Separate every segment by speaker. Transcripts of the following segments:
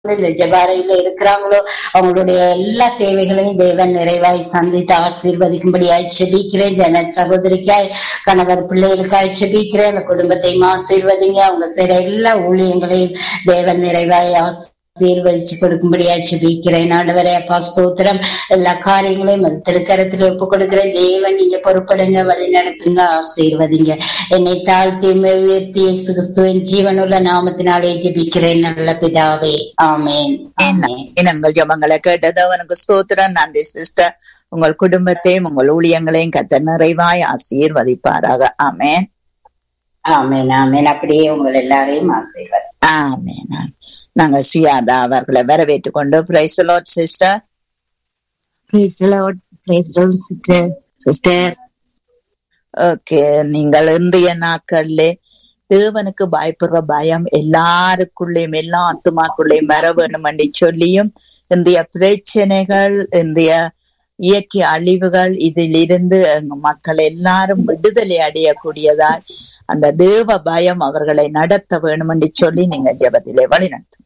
Speaker 1: இந்த ஜபாரையில இருக்கிறாங்களோ அவங்களுடைய எல்லா தேவைகளையும் தேவன் நிறைவாய் சந்தித்து ஆசீர்வதிக்கும்படியாய் செபிக்கிறேன் ஜன சகோதரிக்காய் கணவர் பிள்ளைகளுக்காய் செபிக்கிறேன் அந்த குடும்பத்தையும் ஆசீர்வதிங்க அவங்க செய்யற எல்லா ஊழியங்களையும் தேவன் நிறைவாய் ஆசீர்வதிச்சு கொடுக்கும்படியா செபிக்கிறேன் ஆண்டவரே அப்பா ஸ்தோத்திரம் எல்லா காரியங்களையும் உமது திருக்கரத்துல ஒப்பு கொடுக்கிறேன் தேவன் நீங்க பொறுப்படுங்க வழி நடத்துங்க ஆசீர்வதிங்க என்னை தாழ்த்தி உம்மை உயர்த்தி இயேசு கிறிஸ்துவின் ஜீவனுள்ள நாமத்தினாலே ஜெபிக்கிறேன் நல்ல பிதாவே ஆமேன் ஆமேன்
Speaker 2: இனங்கள் ஜபங்களை கேட்டது அவனுக்கு ஸ்தோத்திரம் நன்றி சிஸ்டர் உங்கள் குடும்பத்தையும் உங்கள் ஊழியங்களையும் கத்த நிறைவாய் ஆசீர்வதிப்பாராக ஆமேன்
Speaker 1: ஆமேன் ஆமேன் அப்படியே உங்கள் எல்லாரையும் ஆசீர்வாதம்
Speaker 2: ஆமேன் நாங்க சுயாதா அவர்களை வரவேற்றுக் கொண்டு praise sister
Speaker 3: Praise the Lord. Praise the Lord, sister. Sister.
Speaker 2: Okay நீங்கள் இன்றைய நாட்கள்ல தேவனுக்கு பயப்படுற பயம் எல்லாருக்குள்ளேயும் எல்லா ஆத்துமாக்குள்ளேயும் வர வேணும் என்று சொல்லியும் இன்றைய பிரச்சனைகள் இன்றைய இயற்கை அழிவுகள் இதிலிருந்து எங்க மக்கள் எல்லாரும் விடுதலை அடையக்கூடியதாய் அந்த தேவ பயம் அவர்களை நடத்த வேணும் என்று சொல்லி நீங்க ஜெபத்திலே வழிநடத்தும்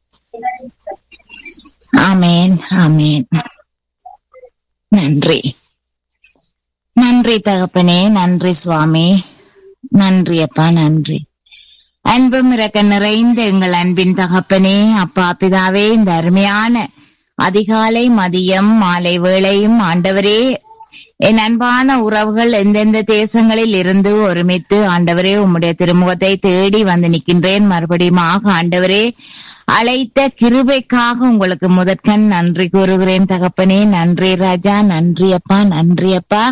Speaker 3: ஆமேன் ஆமேன் நன்றி நன்றி தகப்பனே நன்றி சுவாமி நன்றி அப்பா நன்றி அன்பும் இறக்க நிறைந்த எங்கள் அன்பின் தகப்பனே அப்பா பிதாவே இந்த அருமையான அதிகாலை மதியம் மாலை வேளையும் ஆண்டவரே என் அன்பான உறவுகள் எந்தெந்த தேசங்களில் இருந்து ஒருமித்து ஆண்டவரே உம்முடைய திருமுகத்தை தேடி வந்து நிற்கின்றேன் மறுபடியும் ஆண்டவரே அழைத்த கிருபைக்காக உங்களுக்கு முதற்கண் நன்றி கூறுகிறேன் தகப்பனே நன்றி ராஜா நன்றி அப்பா நன்றி அப்பா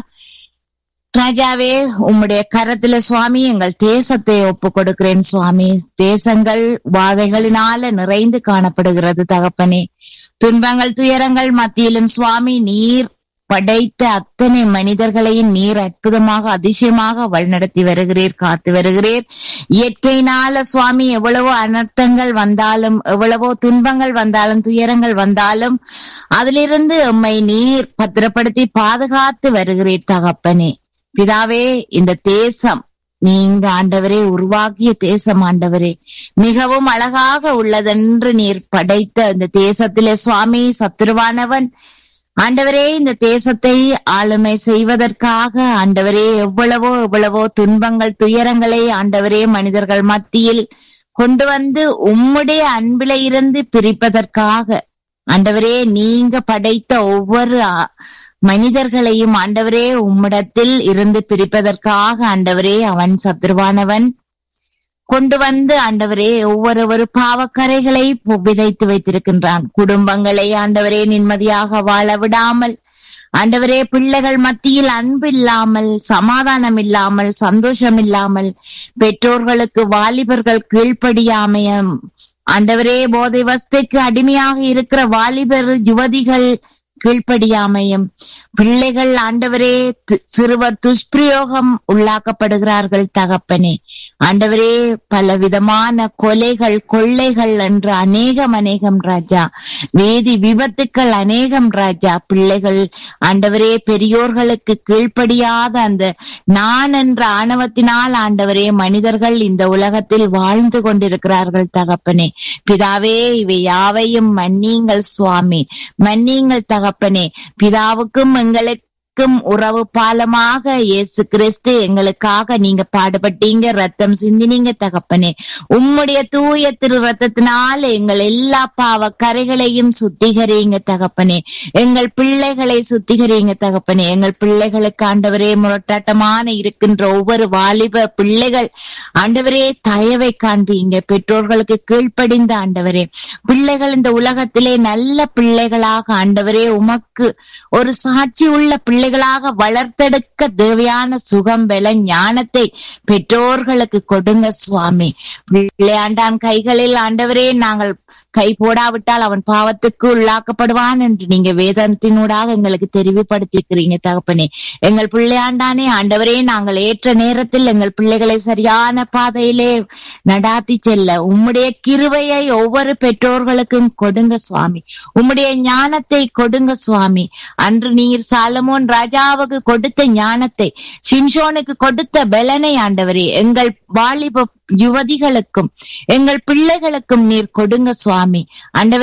Speaker 3: ராஜாவே உம்முடைய கரத்துல சுவாமி எங்கள் தேசத்தை ஒப்பு கொடுக்கிறேன் சுவாமி தேசங்கள் வாதைகளினால நிறைந்து காணப்படுகிறது தகப்பனே துன்பங்கள் துயரங்கள் மத்தியிலும் சுவாமி நீர் படைத்த அத்தனை மனிதர்களையும் நீர் அற்புதமாக அதிசயமாக வழிநடத்தி வருகிறீர் காத்து வருகிறீர் இயற்கையினால சுவாமி எவ்வளவோ அனர்த்தங்கள் வந்தாலும் எவ்வளவோ துன்பங்கள் வந்தாலும் துயரங்கள் வந்தாலும் அதிலிருந்து எம்மை நீர் பத்திரப்படுத்தி பாதுகாத்து வருகிறீர் தகப்பனே பிதாவே இந்த தேசம் நீங்க ஆண்டவரே உருவாக்கிய தேசம் ஆண்டவரே மிகவும் அழகாக உள்ளதென்று நீர் படைத்த இந்த தேசத்திலே சுவாமி சத்துருவானவன் ஆண்டவரே இந்த தேசத்தை ஆளுமை செய்வதற்காக ஆண்டவரே எவ்வளவோ எவ்வளவோ துன்பங்கள் துயரங்களை ஆண்டவரே மனிதர்கள் மத்தியில் கொண்டு வந்து உம்முடைய அன்பில இருந்து பிரிப்பதற்காக ஆண்டவரே நீங்க படைத்த ஒவ்வொரு மனிதர்களையும் ஆண்டவரே உம்மிடத்தில் இருந்து பிரிப்பதற்காக ஆண்டவரே அவன் சத்ருவானவன் கொண்டு வந்து ஆண்டவரே ஒவ்வொரு பாவக்கரைகளை விதைத்து வைத்திருக்கின்றான் குடும்பங்களை ஆண்டவரே நிம்மதியாக வாழ விடாமல் ஆண்டவரே பிள்ளைகள் மத்தியில் அன்பு இல்லாமல் சமாதானம் இல்லாமல் சந்தோஷம் இல்லாமல் பெற்றோர்களுக்கு வாலிபர்கள் கீழ்ப்படியாமையம் ஆண்டவரே போதை வஸ்தைக்கு அடிமையாக இருக்கிற வாலிபர் யுவதிகள் கீழ்ப்படியாமையும் பிள்ளைகள் ஆண்டவரே சிறுவர் துஷ்பிரயோகம் உள்ளாக்கப்படுகிறார்கள் தகப்பனே ஆண்டவரே பல விதமான கொலைகள் கொள்ளைகள் என்று அநேகம் அநேகம் ராஜா வேதி விபத்துக்கள் அநேகம் ராஜா பிள்ளைகள் ஆண்டவரே பெரியோர்களுக்கு கீழ்ப்படியாத அந்த நான் என்ற ஆணவத்தினால் ஆண்டவரே மனிதர்கள் இந்த உலகத்தில் வாழ்ந்து கொண்டிருக்கிறார்கள் தகப்பனே பிதாவே இவை யாவையும் மன்னிங்கள் சுவாமி மன்னிங்கள் தகப்ப தகப்பனே பிதாவுக்கும் எங்களுக்கு உறவு பாலமாக இயேசு கிறிஸ்து எங்களுக்காக நீங்க பாடுபட்டீங்க ரத்தம் சிந்தினீங்க தகப்பனே உம்முடைய தூய திரு ரத்தத்தினால எங்கள் எல்லா பாவ கரைகளையும் சுத்திகரிங்க தகப்பனே எங்கள் பிள்ளைகளை சுத்திகரிங்க தகப்பனே எங்கள் பிள்ளைகளுக்கு ஆண்டவரே முரட்டாட்டமான இருக்கின்ற ஒவ்வொரு வாலிப பிள்ளைகள் ஆண்டவரே தயவை காண்பீங்க பெற்றோர்களுக்கு கீழ்ப்படிந்த ஆண்டவரே பிள்ளைகள் இந்த உலகத்திலே நல்ல பிள்ளைகளாக ஆண்டவரே உமக்கு ஒரு சாட்சி உள்ள பிள்ளை பிள்ளைகளாக வளர்த்தெடுக்க தேவையான சுகம் பல ஞானத்தை பெற்றோர்களுக்கு கொடுங்க சுவாமி பிள்ளையாண்டான் கைகளில் ஆண்டவரே நாங்கள் கை போடாவிட்டால் அவன் பாவத்துக்கு உள்ளாக்கப்படுவான் என்று நீங்க வேதத்தினூடாக எங்களுக்கு தெரிவுபடுத்திக்கிறீங்க தகப்பனே எங்கள் பிள்ளையாண்டானே ஆண்டவரே நாங்கள் ஏற்ற நேரத்தில் எங்கள் பிள்ளைகளை சரியான பாதையிலே நடாத்தி செல்ல உம்முடைய கிருவையை ஒவ்வொரு பெற்றோர்களுக்கும் கொடுங்க சுவாமி உம்முடைய ஞானத்தை கொடுங்க சுவாமி அன்று நீர் சாலமோன் ராஜாவுக்கு கொடுத்த ஞானத்தை சிம்சோனுக்கு கொடுத்த பலனை ஆண்டவரே எங்கள் வாலிப யுவதிகளுக்கும் எங்கள் பிள்ளைகளுக்கும் நீர் கொடுங்க சுவாமி சுவாமி ஆண்டவரே